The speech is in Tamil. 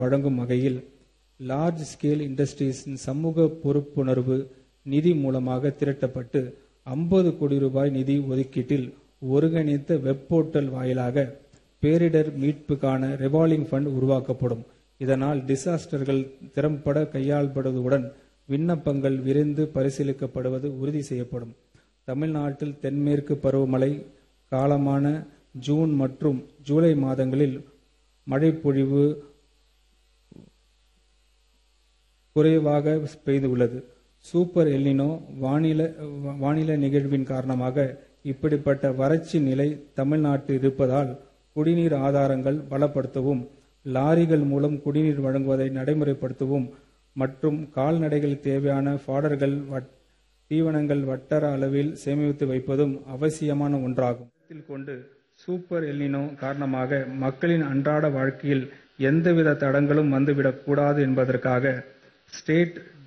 வழங்கும் வகையில் லார்ஜ் ஸ்கேல் இண்டஸ்ட்ரீஸின் சமூக பொறுப்புணர்வு நிதி மூலமாக திரட்டப்பட்டு ஐம்பது கோடி ரூபாய் நிதி ஒதுக்கீட்டில் ஒருங்கிணைந்த வெப் போர்ட்டல் வாயிலாக பேரிடர் மீட்புக்கான ரிவால்விங் ஃபண்ட் உருவாக்கப்படும் இதனால் டிசாஸ்டர்கள் திறம்பட கையாளப்படுவதுடன் விண்ணப்பங்கள் விரைந்து பரிசீலிக்கப்படுவது உறுதி செய்யப்படும் தமிழ்நாட்டில் தென்மேற்கு பருவமழை காலமான ஜூன் மற்றும் ஜூலை மாதங்களில் மழைப்பொழிவு குறைவாக பெய்துள்ளது சூப்பர் எல்னினோ வானிலை வானிலை நிகழ்வின் காரணமாக இப்படிப்பட்ட வறட்சி நிலை தமிழ்நாட்டில் இருப்பதால் குடிநீர் ஆதாரங்கள் பலப்படுத்தவும் லாரிகள் மூலம் குடிநீர் வழங்குவதை நடைமுறைப்படுத்தவும் மற்றும் கால்நடைகள் தேவையான ஃபாடர்கள் தீவனங்கள் வட்டார அளவில் சேமித்து வைப்பதும் அவசியமான ஒன்றாகும் கருத்தில் கொண்டு சூப்பர் எல்னினோ காரணமாக மக்களின் அன்றாட வாழ்க்கையில் எந்தவித தடங்களும் வந்துவிடக் கூடாது என்பதற்காக ஸ்டேட்